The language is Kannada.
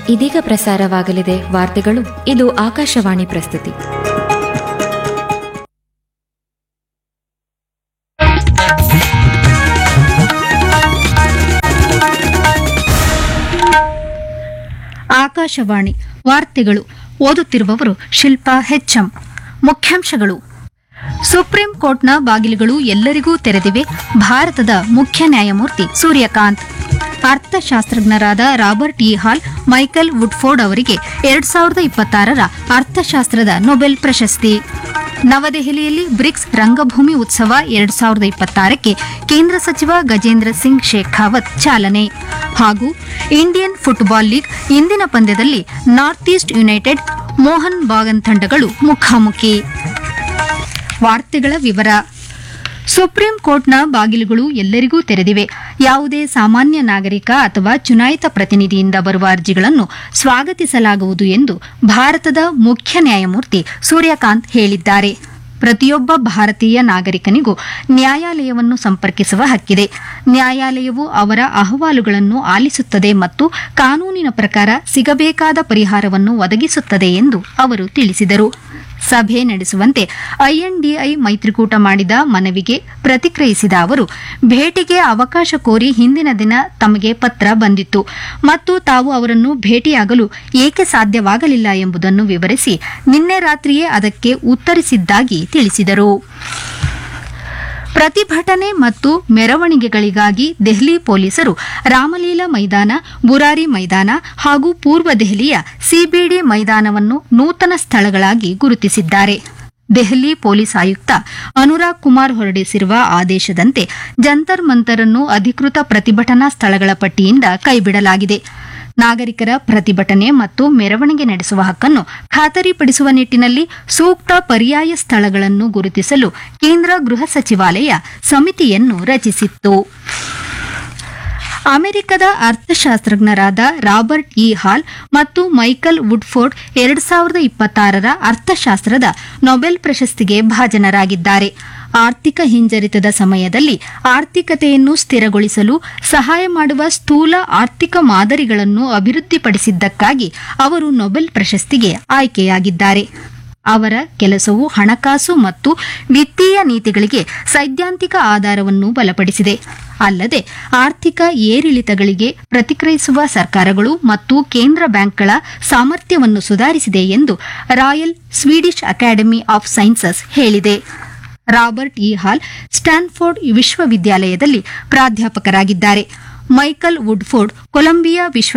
ಇದೀಗ ಪ್ರಸಾರವಾಗಲಿದೆ ವಾರ್ತೆಗಳು ಇದು ಆಕಾಶವಾಣಿ ಪ್ರಸ್ತುತಿ ಆಕಾಶವಾಣಿ ವಾರ್ತೆಗಳು ಓದುತ್ತಿರುವವರು ಶಿಲ್ಪಾ ಹೆಚ್ಎಂ ಮುಖ್ಯಾಂಶಗಳು ಸುಪ್ರೀಂ ಕೋರ್ಟ್ನ ಬಾಗಿಲುಗಳು ಎಲ್ಲರಿಗೂ ತೆರೆದಿವೆ ಭಾರತದ ಮುಖ್ಯ ನ್ಯಾಯಮೂರ್ತಿ ಸೂರ್ಯಕಾಂತ್ ಅರ್ಥಶಾಸ್ತ್ರಜ್ಞರಾದ Robert E Hall Michael Woodford ಅವರಿಗೆ ಎರಡ್ ಸಾವಿರದ ಇಪ್ಪತ್ತಾರರ ಅರ್ಥಶಾಸ್ತ್ರದ ನೊಬೆಲ್ ಪ್ರಶಸ್ತಿ ನವದೆಹಲಿಯಲ್ಲಿ ಬ್ರಿಕ್ಸ್ ರಂಗಭೂಮಿ ಉತ್ಸವ ಎರಡ್ ಸಾವಿರದ ಇಪ್ಪತ್ತಾರಕ್ಕೆ ಕೇಂದ್ರ ಸಚಿವ ಗಜೇಂದ್ರ ಸಿಂಗ್ ಶೇಖಾವತ್ ಚಾಲನೆ ಹಾಗೂ ಇಂಡಿಯನ್ ಫುಟ್ಬಾಲ್ ಲೀಗ್ ಇಂದಿನ ಪಂದ್ಯದಲ್ಲಿ North East United Mohun Bagan ತಂಡಗಳು ಮುಖಾಮುಖಿ ವಾರ್ತೆಗಳ ವಿವರ ಸುಪ್ರೀಂ ಕೋರ್ಟ್ನ ಬಾಗಿಲುಗಳು ಎಲ್ಲರಿಗೂ ತೆರೆದಿವೆ ಯಾವುದೇ ಸಾಮಾನ್ಯ ನಾಗರಿಕ ಅಥವಾ ಚುನಾಯಿತ ಪ್ರತಿನಿಧಿಯಿಂದ ಬರುವ ಅರ್ಜಿಗಳನ್ನು ಸ್ವಾಗತಿಸಲಾಗುವುದು ಎಂದು ಭಾರತದ ಮುಖ್ಯ ನ್ಯಾಯಮೂರ್ತಿ ಸೂರ್ಯಕಾಂತ್ ಹೇಳಿದ್ದಾರೆ ಪ್ರತಿಯೊಬ್ಬ ಭಾರತೀಯ ನಾಗರಿಕನಿಗೂ ನ್ಯಾಯಾಲಯವನ್ನು ಸಂಪರ್ಕಿಸುವ ಹಕ್ಕಿದೆ ನ್ಯಾಯಾಲಯವು ಅವರ ಅಹವಾಲುಗಳನ್ನು ಆಲಿಸುತ್ತದೆ ಮತ್ತು ಕಾನೂನಿನ ಪ್ರಕಾರ ಸಿಗಬೇಕಾದ ಪರಿಹಾರವನ್ನು ಒದಗಿಸುತ್ತದೆ ಎಂದು ಅವರು ತಿಳಿಸಿದರು ಸಭೆ ನಡೆಸುವಂತೆ ಐಎನ್ಡಿಐ ಮೈತ್ರಿಕೂಟ ಮಾಡಿದ ಮನವಿಗೆ ಪ್ರತಿಕ್ರಿಯಿಸಿದ ಅವರು ಭೇಟಿಗೆ ಅವಕಾಶ ಕೋರಿ ಹಿಂದಿನ ದಿನ ತಮಗೆ ಪತ್ರ ಬಂದಿತ್ತು ಮತ್ತು ತಾವು ಅವರನ್ನು ಭೇಟಿಯಾಗಲು ಏಕೆ ಸಾಧ್ಯವಾಗಲಿಲ್ಲ ಎಂಬುದನ್ನು ವಿವರಿಸಿ ನಿನ್ನೆ ರಾತ್ರಿಯೇ ಅದಕ್ಕೆ ಉತ್ತರಿಸಿದ್ದಾಗಿ ತಿಳಿಸಿದರು ಪ್ರತಿಭಟನೆ ಮತ್ತು ಮೆರವಣಿಗೆಗಳಿಗಾಗಿ ದೆಹಲಿ ಪೊಲೀಸರು ರಾಮಲೀಲಾ ಮೈದಾನ ಬುರಾರಿ ಮೈದಾನ ಹಾಗೂ ಪೂರ್ವ ದೆಹಲಿಯ ಸಿಬಿಡಿ ಮೈದಾನವನ್ನು ನೂತನ ಸ್ಥಳಗಳಾಗಿ ಗುರುತಿಸಿದ್ದಾರೆ ದೆಹಲಿ ಪೊಲೀಸ್ ಆಯುಕ್ತ ಅನುರಾಗ್ ಕುಮಾರ್ ಹೊರಡಿಸಿರುವ ಆದೇಶದಂತೆ ಜಂತರ್ ಮಂತರ್ ಅನ್ನು ಅಧಿಕೃತ ಪ್ರತಿಭಟನಾ ಸ್ಥಳಗಳ ಪಟ್ಟಿಯಿಂದ ಕೈಬಿಡಲಾಗಿದೆ ನಾಗರಿಕರ ಪ್ರತಿಭಟನೆ ಮತ್ತು ಮೆರವಣಿಗೆ ನಡೆಸುವ ಹಕ್ಕನ್ನು ಖಾತರಿಪಡಿಸುವ ನಿಟ್ಟಿನಲ್ಲಿ ಸೂಕ್ತ ಪರ್ಯಾಯ ಸ್ಥಳಗಳನ್ನು ಗುರುತಿಸಲು ಕೇಂದ್ರ ಗೃಹ ಸಚಿವಾಲಯ ಸಮಿತಿಯನ್ನು ರಚಿಸಿತ್ತು ಅಮೆರಿಕದ ಅರ್ಥಶಾಸ್ತ್ರಜ್ಞರಾದ ರಾಬರ್ಟ್ ಇ ಹಾಲ್ ಮತ್ತು ಮೈಕಲ್ ವುಡ್ಫೋರ್ಡ್ ಎರಡ್ ಸಾವಿರದ ಇಪ್ಪತ್ತಾರರ ಅರ್ಥಶಾಸ್ತ್ರದ ನೊಬೆಲ್ ಪ್ರಶಸ್ತಿಗೆ ಭಾಜನರಾಗಿದ್ದಾರೆ ಆರ್ಥಿಕ ಹಿಂಜರಿತದ ಸಮಯದಲ್ಲಿ ಆರ್ಥಿಕತೆಯನ್ನು ಸ್ಥಿರಗೊಳಿಸಲು ಸಹಾಯ ಮಾಡುವ ಸ್ಥೂಲ ಆರ್ಥಿಕ ಮಾದರಿಗಳನ್ನು ಅಭಿವೃದ್ಧಿಪಡಿಸಿದ್ದಕ್ಕಾಗಿ ಅವರು ನೊಬೆಲ್ ಪ್ರಶಸ್ತಿಗೆ ಆಯ್ಕೆಯಾಗಿದ್ದಾರೆ ಅವರ ಕೆಲಸವು ಹಣಕಾಸು ಮತ್ತು ವಿತ್ತೀಯ ನೀತಿಗಳಿಗೆ ಸೈದ್ಧಾಂತಿಕ ಆಧಾರವನ್ನು ಬಲಪಡಿಸಿದೆ ಅಲ್ಲದೆ ಆರ್ಥಿಕ ಏರಿಳಿತಗಳಿಗೆ ಪ್ರತಿಕ್ರಿಯಿಸುವ ಸರ್ಕಾರಗಳು ಮತ್ತು ಕೇಂದ್ರ ಬ್ಯಾಂಕ್ಗಳ ಸಾಮರ್ಥ್ಯವನ್ನು ಸುಧಾರಿಸಿದೆ ಎಂದು Royal Swedish Academy of Sciences ಹೇಳಿದೆ ರಾಬರ್ಟ್ ಇ ಹಾಲ್ ಸ್ಟ್ಯಾನ್ಫೋರ್ಡ್ ವಿಶ್ವವಿದ್ಯಾಲಯದಲ್ಲಿ ಪ್ರಾಧ್ಯಾಪಕರಾಗಿದ್ದಾರೆ ಮೈಕಲ್ ವುಡ್ಫೋರ್ಡ್ ಕೊಲಂಬಿಯಾ ವಿಶ್ವ